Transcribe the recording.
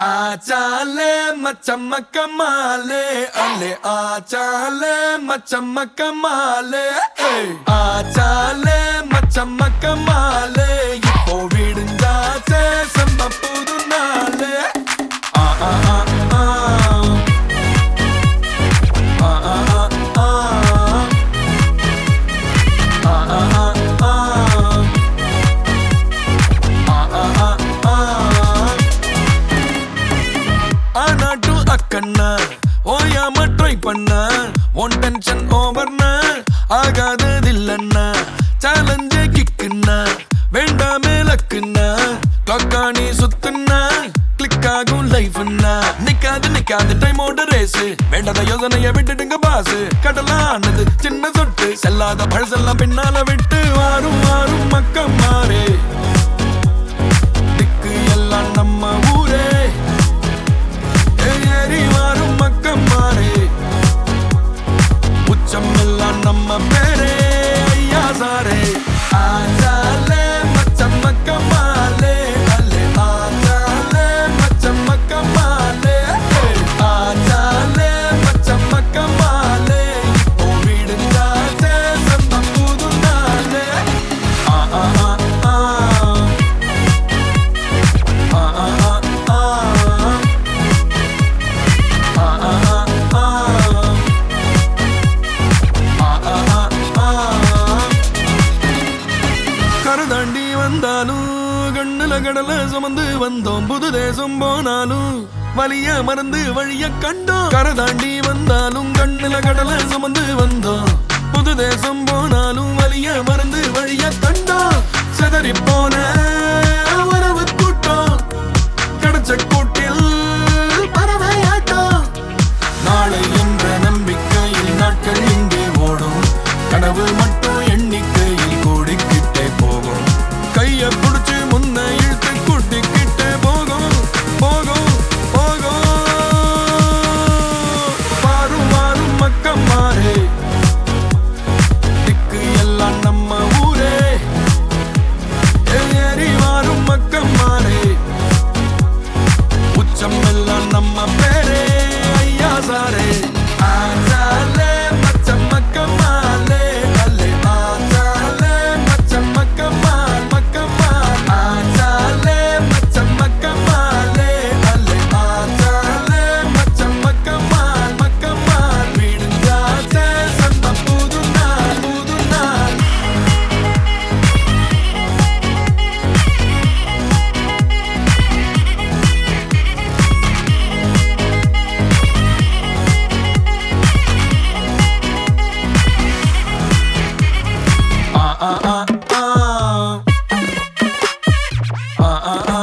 ஆச்சாலே மச்சம்மக்க மாலே அல்லே ஆச்சாலே மச்சம்மக்க மாலே ஏய். ஆச்சாலே மச்சம்மக்க மாலே இப்போ விடுஞ்சாச்சே செம்ம புது நாளே ஆ ஆ ஆ ஆ ஆ ஆ ஆ ஆ ஆ ஆ ஆ ஆ ஆ ஆ ஆ ஆனாட்டு அக்கண்ணா ஓயாம ட்ரை பண்ண ஒன் டென்ஷன் ஓவர்னா ஆகாததில்லண்ணா சேலஞ்சே கிக்குண்ணா வேண்டாமே லக்குண்ணா கிளாக்கானி சுத்துண்ணா கிளிக் ஆகும் லைஃப்னா நிக்காது நிக்காது டைமோட ரேஸ் வேண்டாத யோசனைய விட்டுடுங்க பாஸ் கடலானது சின்ன சொட்டு செல்லாத பழசெல்லாம் பின்னால விட்டு வாரும் வாரும் மக்கம் மாறே திக்கு எல்லாம் நம்ம ஊரே ஏறி வாரும் மக்கம் மாறே உச்சம் எல்லாம் நம்ம பேரே ஐயா சாரே ஆச்சாலே மச்சம் மக்கம் மாலே அல்லே ஆச்சாலே மச்சம் மக்கம் மாலே ஆச்சாலே மச்சம் மக்கம் மாலே இப்போ விடுஞ்சாச்சே செம்ம புது நாளே ஆ ஆ ஆ ஆ ஆ ஆ ஆ ஆ கரதாண்டி வந்தாலும் கண்ணுல கடல சுமந்து வந்தோம் புது தேசம் போனாலும் வலிய மறந்து வழிய கண்டோம் கரதாண்டி வந்தாலும் கண்ணுல கடல சுமந்து வந்தோம் புது தேசம் போனாலும் வலிய மறந்து வழிய கண்டோம் செதறி போன உறவு கூட்டம் கிடைச்ச கூட்டில் பறவையாட்டம் நாளை என்ற நம்பிக்கையில் நாட்கள் இங்கே ஓடும் கனவு மட்டும் எண்ணிக்கையில் கூடிக்கிட்டே போகும் கைய புடிச்சு முன்ன இழுத்து கூட்டிக்கிட்டே போகும் போகும் போகும் மாறும் மாறும் மக்கம் மாறே திக்கு எல்லாம் நம்ம ஊரே ஏறி மாறும் மக்கம் மாறே உச்சம் எல்லாம் நம்ம பேரே ஐயா சாரே ஆச்சாலே மச்சம் மக்கமாலே அல்லே ஆச்சாலே மச்சம் மக்கமால் மக்கமால் ஆச்சாலே மச்சம் மக்கமாலே அல்லே ஆச்சாலே மச்சம் மக்கமால் மக்கமால் விடுஞ்சாச்சே சந்த புது நாள் புது நாள் ஆ ஆ ஆ ஆ ஆ ஆ ஆ